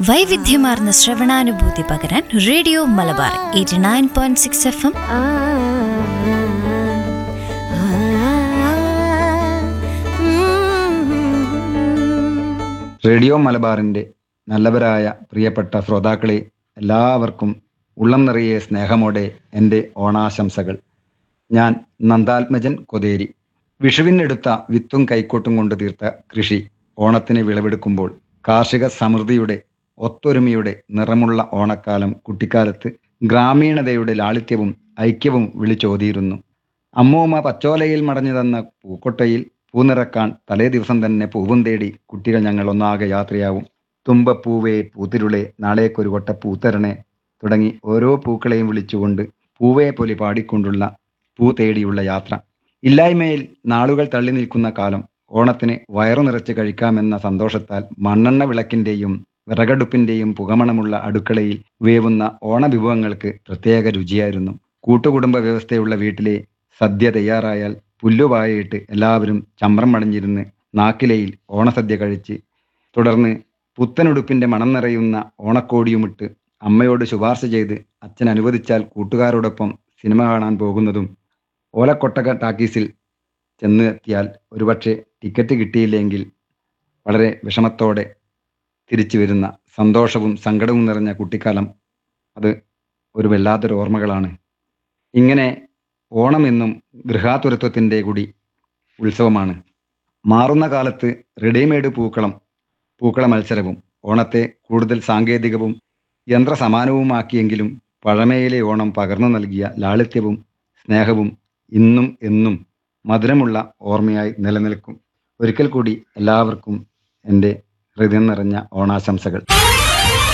വൈവിധ്യമാർന്ന ശ്രവണാനുഭൂതി പകരാൻ radio Malabar eighty nine point six F M radio മലബാറിൻ്റെ നല്ലവരായ പ്രിയപ്പെട്ട ശ്രോതാക്കളെ എല്ലാവർക്കും ഉള്ളം നിറയെ സ്നേഹമോടെ എൻ്റെ ഓണാശംസകൾ ഞാൻ നന്ദാത്മജൻ കൊതേരി വിഷുവിനെടുത്ത വിത്തും കൈക്കോട്ടും കൊണ്ട് തീർത്ത കൃഷി ഓണത്തിന് വിളവെടുക്കുമ്പോൾ കാർഷിക സമൃദ്ധിയുടെ ഒത്തൊരുമയുടെ നിറമുള്ള ഓണക്കാലം കുട്ടിക്കാലത്ത് ഗ്രാമീണതയുടെ ലാളിത്യവും ഐക്യവും വിളിച്ചോതിയിരുന്നു അമ്മൂമ്മ പച്ചോലയിൽ മടഞ്ഞു തന്ന പൂക്കൊട്ടയിൽ പൂനിറക്കാൻ തലേ ദിവസം തന്നെ പൂവും തേടി കുട്ടികൾ ഞങ്ങൾ ഒന്നാകെ യാത്രയാവും തുമ്പപ്പൂവേ പൂത്തിരുളെ നാളേക്കൊരു കൊട്ട പൂത്തരണേ തുടങ്ങി ഓരോ പൂക്കളെയും വിളിച്ചുകൊണ്ട് പൂവേ പൊലി പാടിക്കൊണ്ടുള്ള പൂ തേടിയുള്ള യാത്ര ഇല്ലായ്മയിൽ നാളുകൾ തള്ളി നിൽക്കുന്ന കാലം ഓണത്തിന് വയറു നിറച്ച് കഴിക്കാമെന്ന സന്തോഷത്താൽ മണ്ണെണ്ണ വിളക്കിന്റെയും വിറകടുപ്പിന്റെയും പുകമണമുള്ള അടുക്കളയിൽ വേവുന്ന ഓണവിഭവങ്ങൾക്ക് പ്രത്യേക രുചിയായിരുന്നു കൂട്ടുകുടുംബ വ്യവസ്ഥയുള്ള വീട്ടിലെ സദ്യ തയ്യാറായാൽ പുല്ലുപായയിട്ട് എല്ലാവരും ചമ്രം മടഞ്ഞിരുന്ന് നാക്കിലയിൽ ഓണസദ്യ കഴിച്ച് തുടർന്ന് പുത്തനുടുപ്പിന്റെ മണം നിറയുന്ന ഓണക്കോടിയുമിട്ട് അമ്മയോട് ശുപാർശ ചെയ്ത് അച്ഛൻ അനുവദിച്ചാൽ കൂട്ടുകാരോടൊപ്പം സിനിമ കാണാൻ പോകുന്നതും ഓലക്കൊട്ടക ടാക്കീസിൽ ചെന്ന് എത്തിയാൽ ഒരുപക്ഷെ ടിക്കറ്റ് കിട്ടിയില്ലെങ്കിൽ വളരെ വിഷമത്തോടെ തിരിച്ചു വരുന്ന സന്തോഷവും സങ്കടവും നിറഞ്ഞ കുട്ടിക്കാലം അത് ഒരു വല്ലാത്തൊരു ഓർമ്മകളാണ് ഇങ്ങനെ ഓണം എന്നും ഗൃഹാതുരത്വത്തിൻ്റെ കൂടി ഉത്സവമാണ് മാറുന്ന കാലത്ത് റെഡിമെയ്ഡ് പൂക്കളം പൂക്കള മത്സരവും ഓണത്തെ കൂടുതൽ സാങ്കേതികവും യന്ത്രസമാനവുമാക്കിയെങ്കിലും പഴമയിലെ ഓണം പകർന്നു നൽകിയ ലാളിത്യവും സ്നേഹവും ഇന്നും എന്നും മധുരമുള്ള ഓർമ്മയായി നിലനിൽക്കും ഒരിക്കൽ കൂടി എല്ലാവർക്കും എൻ്റെ ഹൃദയം നിറഞ്ഞ ഓണാശംസകൾ